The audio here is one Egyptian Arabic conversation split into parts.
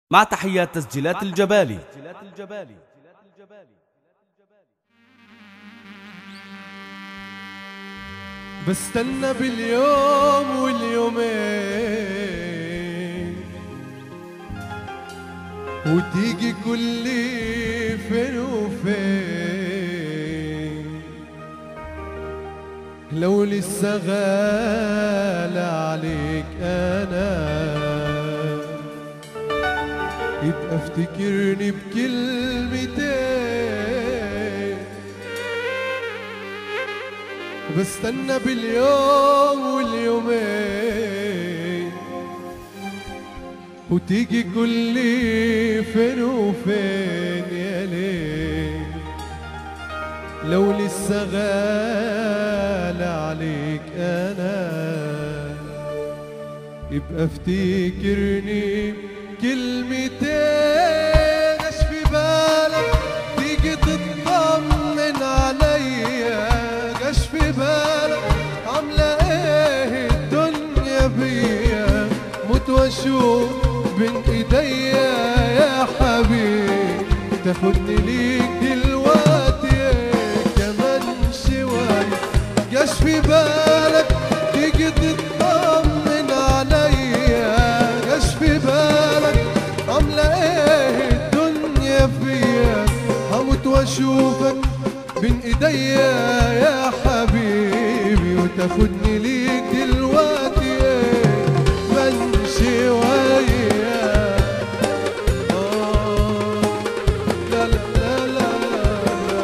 مع تحيات تسجيلات الجبالي بستنى باليوم واليومين وتيجي كل فين وفين لو لسه غالى عليك انا يبقى افتكرني بكلمتين بستنى باليوم واليومين وتيجي كل فين وفين يا ليل لو لسه غالى عليك انا يبقى افتكرني كلمتين اش في بالك تيجي تطمن عليا اش في بالك عامله ايه الدنيا بيا موت واشوف بين ايديا يا حبيبي تاخدني ليك دلوقتي كمان شوية جاش في بالك تيجي تطمن عليا جاش في بالك عاملة ايه الدنيا فيا هموت واشوفك بين ايديا يا حبيبي وتاخدني ليك دلوقتي من شوية آه لا لا لا لا لا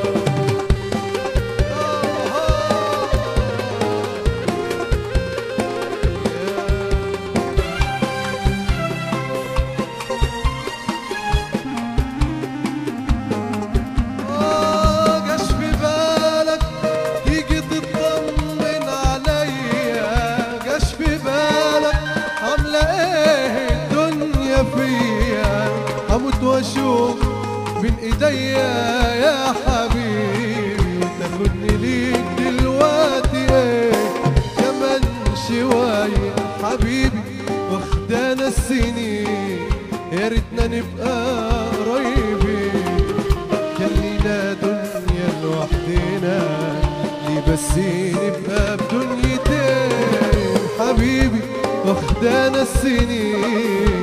آه جاش في بالك تيجي تطمن عليا جاش في بالك عاملة ايه الدنيا فيا هموت واشوف بين ايديا يا حبيبي وتاخدني ليك دلوقتي ايه كمان شوية حبيبي واخدانا السنين يا ريتنا نبقى قريبين كان لينا دنيا لوحدنا ليه بس نبقى بدنيتين حبيبي واخدانا السنين